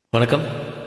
வணக்கம்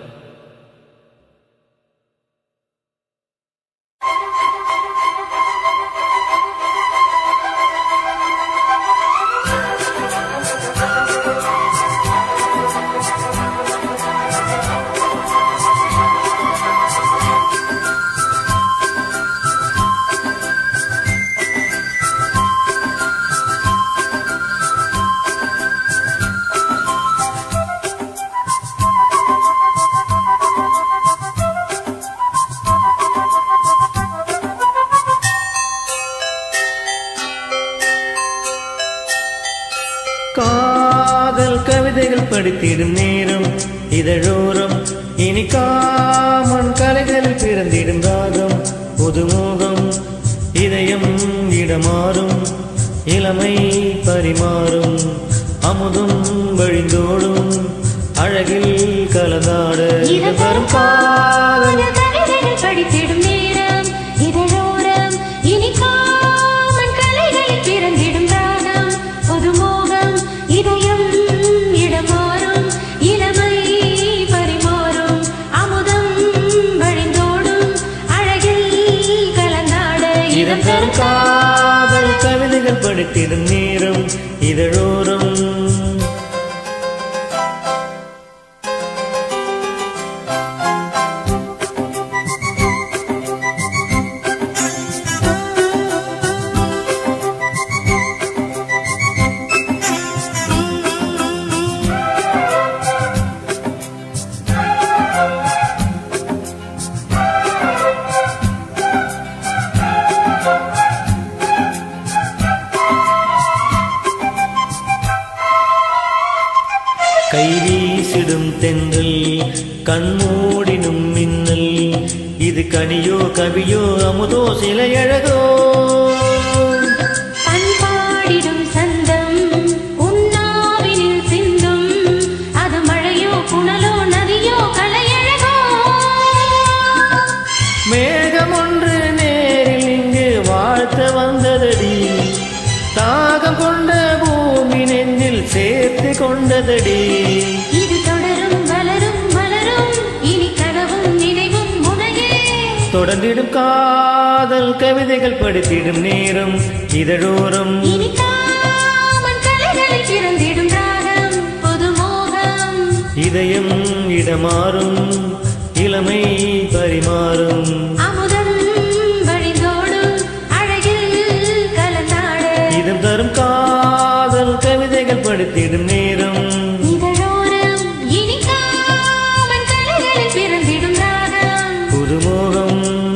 காதல் கவிதைகள் படித்திடும் நேரம் இதழோரம் இனி காமன் கலைகளில் பிறந்திடும் ராகம் புதுமுகம் இதயம் இடமாறும் இளமை பரிமாறும் அமுதும் வழிந்தோடும் அழகில் கலந்தாட இது வரும் காதல் கவிதைகள் படித்திடும் நேரம் இதழோரம் இனி காமன் கலைகளில் பிறந்திடும் ராகம் புதுமோகம் இதயம் இடமாறும் இளமை பரிமாறும் அமுதம் வழிந்தோடும் அழகில் கலந்தாட இதம் தரும் காதல் கவிதைகள் படித்திடும் நேரம் இதழோரம் கை வீசிடும் தென்றல் கண்மூடினும் மின்னல் இது கனியோ கவியோ அமுதோ சிலையழகோ பண்பாடிடும் சந்தம் உன்னாவினில் சிந்தும் அது மழையோ புனலோ நதியோ கலையழகோ மேகம் ஒன்று நேரில் இங்கு வாழ்த்த வந்ததடி தாகம் கொண்ட பூமி நெஞ்சில் சேர்த்து கொண்டதடி இது தொடரும் வளரும் மலரும் இனி கனவும் நினைவும் முனையே தொடர்ந்திடும் காதல் கவிதைகள் படித்திடும் நேரம் இதழோரம் இனி காமன் கலைகளில் பிறந்திடும் ராகம் புதுமோகம் இதயம் இடமாறும் இளமை பரிமாறும் அமுதம் வழிந்தோடும் அழகில் கலந்தாட இதம் தரும் காதல் கவிதைகள் படித்திடும் நேரம் இதழோரம் இனி காமன் கலைகளில் பிறந்திடும் ராகம் புதுமோகம்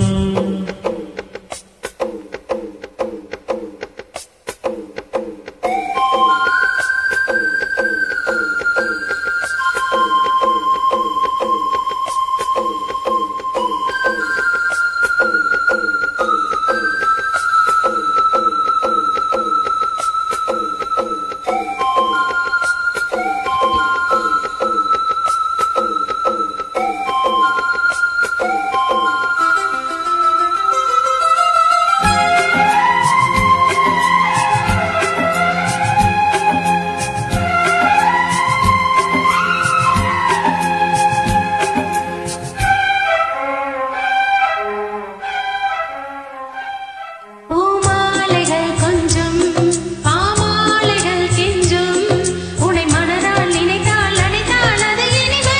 பூமாலைகள் கொஞ்சம் பாமாலைகள் கெஞ்சும் உனை மனதால் நினைத்தால் அடைத்தால் அது இனிமை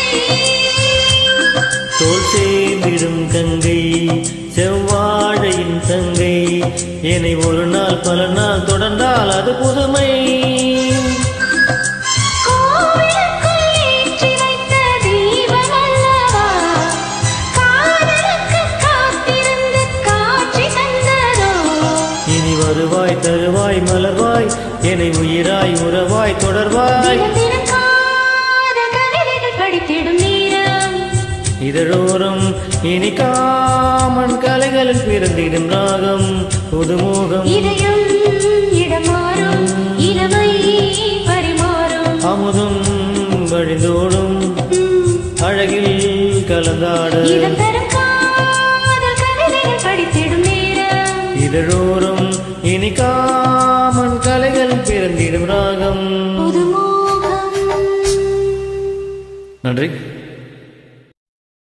தோல் சேர்ந்திடும் கங்கை செவ்வாழையின் தங்கை என்னை ஒரு நாள் பல நாள் தொடர்ந்தால் அது புதுமை கோவிலுக்குள் ஏற்றி வைத்த தீபம் அல்லவா காதலுக்கு காத்திருந்து காட்சி தந்ததோ இனி வருவாய் தருவாய் மலர்வாய் என்னை உயிராய் உறவாய் தொடர்வாய் தினம் தினம் காதல் கவிதைகள் படித்திடும் நேரம் இதழோரம் இனி காமன் கலைகளில் பிறந்திடும் ராகம் புதுமுகம் இதயம் இடமாறும் இளமை பரிமாறும் அமுதும் வழிந்தோடும் ம், அழகில் கலந்தாட இதம் தரும் காதல் கவிதைகள் படித்திடும் நேரம் இதழோரம் இனி காமன் கலைகள் பிறந்திடும் ராகம் புதுமோகம் நன்றி